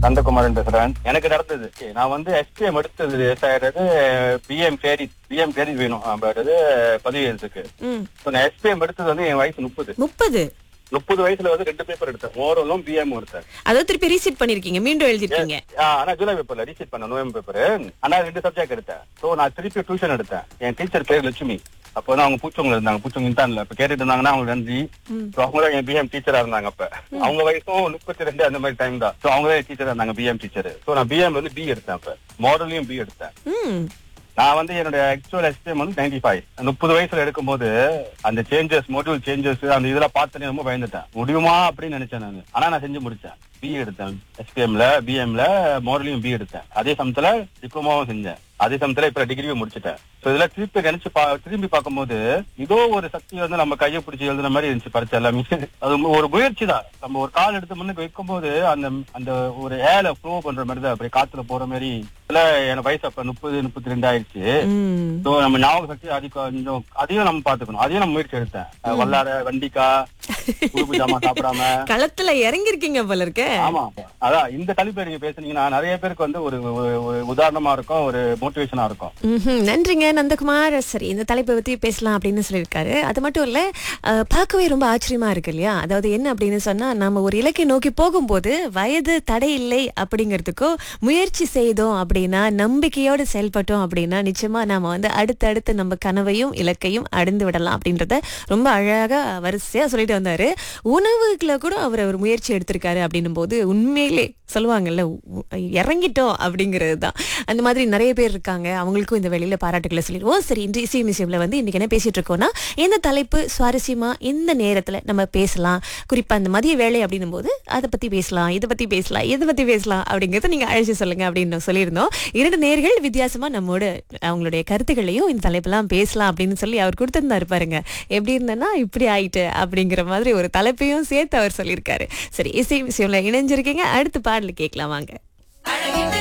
நந்தகுமாரன் பேசுறேன் எனக்கு நடந்தது நான் வந்து எஸ்பிஎம் எடுத்தது ஆயிடுறது பிஎம் கேரி பிஎம் கேரி வேணும் அப்படின்றது பதிவு எழுத்துக்கு ம் So, நான் எஸ்பிஎம் எடுத்தது வந்து என் வயசு முப்பது முப்பது முப்பது வயசுல வந்து ரெண்டு பேப்பர் எடுத்தேன் ஓரலும் பிஎம் எடுத்தேன் அதாவது திருப்பி ரீசெட் பண்ணிருக்கீங்க மீண்டும் எழுதிருக்கீங்க ஆ, ஆனா ஜூலை பேப்பர்ல ரீசீட் பண்ண நோயம்பர் பேப்பர் ஆனா ரெண்டு சப்ஜெக்ட் எடுத்தேன் சோ நான் திருப்பி டியூஷன் எடுத்தேன் என் டீச்சர் பேர் லட்சுமி அப்போ வந்து அவங்க பூச்சவங்க இருந்தாங்க பூச்சவங்க இன்டர்ன்ல இப்ப கேட்டுட்டு இருந்தாங்கன்னா அவங்க நன்றி So, அவங்க தான் என் பிஎம் டீச்சரா இருந்தாங்க அப்ப அவங்க வயசும் முப்பத்தி ரெண்டு அந்த மாதிரி டைம் தான் சோ அவங்க தான் டீச்சரா இருந்தாங்க பிஎம் டீச்சர் சோ நான் பிஎம் வந்து பி எடுத்தேன் அப்ப மாடலையும் பி எடுத்தேன் ம் நான் வந்து என்னோட ஆக்சுவல் எஸ்பிஎம் வந்து நைன்டி ஃபைவ் முப்பது வயசுல எடுக்கும்போது அந்த சேஞ்சஸ் மோட்டிவ் சேஞ்சஸ் அந்த இதெல்லாம் பார்த்து ரொம்ப பயந்துட்டேன் முடியுமா அப்படின்னு நினைச்சேன் நான் ஆனா நான் செஞ்சு முடிச்சேன் பி எடுத்தேன் எஸ்பிஎம்ல பிஎம்ல மோடலையும் பி எடுத்தேன் அதே சமயத்துல டிப்ளமாவும் செஞ்சேன் அதே சமயத்துல இப்ப டிகிரியும் முடிச்சிட்டேன் சோ இதுல திருப்பி நினைச்சு பா திரும்பி பார்க்கும்போது இதோ ஒரு சக்தி வந்து நம்ம கையை பிடிச்சி எழுதுன மாதிரி இருந்துச்சு பரிச்சை எல்லாமே அது ஒரு முயற்சி தான் நம்ம ஒரு கால் எடுத்து முன்னுக்கு வைக்கும்போது அந்த அந்த ஒரு ஏல ஃப்ளோ பண்ற மாதிரி தான் அப்படியே காத்துல போற மாதிரி இதுல எனக்கு வயசு அப்ப முப்பது முப்பத்தி ரெண்டு ஆயிடுச்சு ம் So, நம்ம ஞாபக சக்தி அதிக கொஞ்சம் அதையும் நம்ம பாத்துக்கணும் அதையும் நம்ம முயற்சி எடுத்தேன் அஹ் வல்லார வண்டிக்கா உருப்பு ஜாமான் சாப்பிடாம களத்துல இறங்கிருக்கீங்க போல இருக்க ஆமா அதான் இந்த தலைப்பு நீங்க பேசுனீங்கன்னா நிறைய பேருக்கு வந்து ஒரு ஒரு- ஒரு உதாரணமா இருக்கும் ஒரு மோட்டிவேஷனா இருக்கும் ம்ஹும். நன்றிங்க நந்தகுமார் சரி இந்த தலைப்பை பத்தி பேசலாம் அப்படின்னு சொல்லியிருக்காரு அது மட்டும் இல்ல அஹ், பார்க்கவே ரொம்ப ஆச்சரியமா இருக்கு இல்லையா அதாவது என்ன அப்படின்னு சொன்னா நம்ம ஒரு இலக்கை நோக்கி போகும்போது வயது தடை இல்லை அப்படிங்கிறதுக்கோ முயற்சி செய்தோம் அப்படின்னா நம்பிக்கையோடு செயல்பட்டோம் அப்படின்னா நிச்சயமா நாம வந்து அடுத்தடுத்து நம்ம கனவையும் இலக்கையும் அடைந்து விடலாம் அப்படின்றத ரொம்ப அழகா வரிசையா சொல்லிட்டு வந்தாரு உணவுக்குள்ள கூட அவர் ஒரு முயற்சி எடுத்திருக்காரு அப்படின்னும் போது உண்மையிலே சொல்லுவாங்கல்ல உ- இறங்கிட்டோம் அப்படிங்கிறது தான் அந்த மாதிரி நிறைய பேர் இருக்காங்க அவங்களுக்கும் இந்த வெளியில பாராட்டுகளை சொல்லிடுவோம் சரி இன்று இசை மியூசியம்ல வந்து இன்னைக்கு என்ன பேசிட்டு இருக்கோம்னா இந்த தலைப்பு சுவாரஸ்யமா இந்த நேரத்துல நம்ம பேசலாம் குறிப்பா அந்த மதிய வேலை அப்படின்னும் போது அதை பத்தி பேசலாம் இதை பத்தி பேசலாம் இதை பத்தி பேசலாம் அப்படிங்கறத நீங்க அழைச்சு சொல்லுங்க அப்படின்னு சொல்லியிருந்தோம் இரண்டு நேர்கள் வித்தியாசமா நம்மோட அவங்களுடைய கருத்துக்களையும் இந்த தலைப்பெல்லாம் பேசலாம் அப்படின்னு சொல்லி அவர் கொடுத்திருந்தாரு பாருங்க எப்படி இருந்தேன்னா இப்படி ஆயிட்டு அப்படிங்கிற மாதிரி ஒரு தலைப்பையும் சேர்த்து அவர் சொல்லியிருக்காரு சரி இசை விஷயம்ல இணைஞ்சிருக்கீங்க அடுத்த பாடல கேட்கலாம் வாங்க